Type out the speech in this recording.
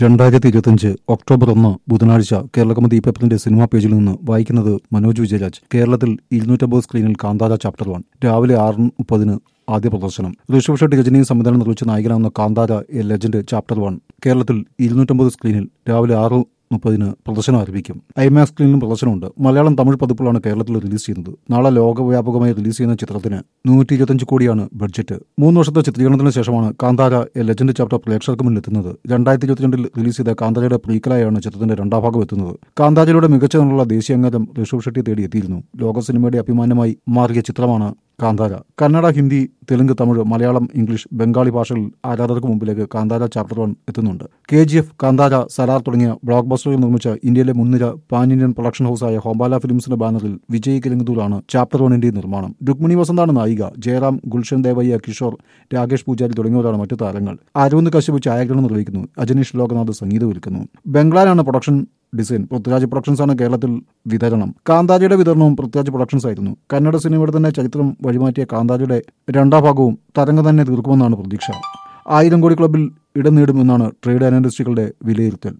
രണ്ടായിരത്തി ഇരുപത്തിയഞ്ച് ഒക്ടോബർ ഒന്ന് ബുധനാഴ്ച കേരളകമതി പേപ്പറിന്റെ സിനിമാ പേജിൽ നിന്ന് വായിക്കുന്നത് മനോജ് വിജയരാജ് കേരളത്തിൽ ഇരുന്നൂറ്റമ്പത് സ്ക്രീനിൽ കാന്താര ചാപ്റ്റർ വൺ രാവിലെ ആറ് മുപ്പതിന് ആദ്യ പ്രദർശനം ഋഷഭ് ഷെട്ടി രജനിയും സംവിധാനം നിർവഹിച്ച നായകനാവുന്ന Kantara a legend chapter one കേരളത്തിൽ ഇരുന്നൂറ്റമ്പത് സ്ക്രീനിൽ രാവിലെ ആറ് മുപ്പതിന് പ്രദർശനം ആരംഭിക്കും ഐമാക്സ് സ്ക്രീനിലും പ്രദർശനമുണ്ട് മലയാളം തമിഴ് പതിപ്പുകളാണ് കേരളത്തിൽ റിലീസ് ചെയ്യുന്നത് നാളെ ലോകവ്യാപകമായി റിലീസ് ചെയ്യുന്ന ചിത്രത്തിന് നൂറ്റി ഇരുപത്തഞ്ച് കോടിയാണ് ബഡ്ജറ്റ് മൂന്ന് വർഷത്തെ ചിത്രീകരണത്തിന് ശേഷമാണ് കാന്താര എ ലെജൻഡ് ചാപ്റ്റർ പ്രേക്ഷകർക്ക് മുന്നിൽ എത്തുന്നത് രണ്ടായിരത്തി ഇരുപത്തിരണ്ടിൽ റിലീസ് ചെയ്ത കാന്താരയുടെ പ്രീക്കലായാണ് ചിത്രത്തിന്റെ രണ്ടാം ഭാഗം എത്തുന്നത് കാന്താരയുടെ മികച്ച നിന്നുള്ള ദേശീയ അംഗം ഋഷഭ് ഷെട്ടി തേടി എത്തിയിരുന്നു ലോക സിനിമയുടെ അഭിമാനമായി മാറിയ ചിത്രമാണ് കാന്താര കന്നഡ ഹിന്ദി തെലുങ്ക് തമിഴ് മലയാളം ഇംഗ്ലീഷ് ബംഗാളി ഭാഷകളിൽ ആരാധകർക്ക് മുമ്പിലേക്ക് കാന്താര ചാപ്റ്റർ വൺ എത്തുന്നുണ്ട് K G F Kantara Salaar തുടങ്ങിയ ബ്ലോക്ക് ബസ്റ്ററുകൾ നിർമ്മിച്ച ഇന്ത്യയിലെ മുൻനിര പാൻ ഇന്ത്യൻ പ്രൊഡക്ഷൻ ഹൌസായ ഹോംബാല ഫിലിംസിന്റെ ബാനറിൽ വിജയ് കിരങ്കൂറാണ് ചാപ്റ്റർ വണ്ണിന്റെ നിർമ്മാണം രുക്മിണി വസന്താണ് നായിക ജയറാം ഗുൽഷൻ ദേവയ്യ കിഷോർ രാകേഷ് പൂജാരി തുടങ്ങിയവരാണ് മറ്റു താരങ്ങൾ അരവിന്ദ് കശ്യപ് ഛായാഗ്രഹണം നിർവഹിക്കുന്നു അജനീഷ് ലോകനാഥ് സംഗീതം ഒരുക്കുന്നു ബംഗ്ലാരാണ് പ്രൊഡക്ഷൻ ഡിസൈൻ പൃഥ്വിരാജ് പ്രൊഡക്ഷൻസ് ആണ് കേരളത്തിൽ വിതരണം കാന്താരിയുടെ വിതരണവും പൃഥ്വിരാജ് പ്രൊഡക്ഷൻസ് ആയിരുന്നു കന്നഡ സിനിമയുടെ തന്നെ ചരിത്രം വഴിമാറ്റിയ കാന്താരിയുടെ രണ്ടാം ഭാഗവും തരംഗം തന്നെ തീർക്കുമെന്നാണ് പ്രതീക്ഷ ആയിരം കോടി ക്ലബിൽ ഇടം നേടുമെന്നാണ് ട്രേഡ് അനലിസ്റ്റുകളുടെ വിലയിരുത്തൽ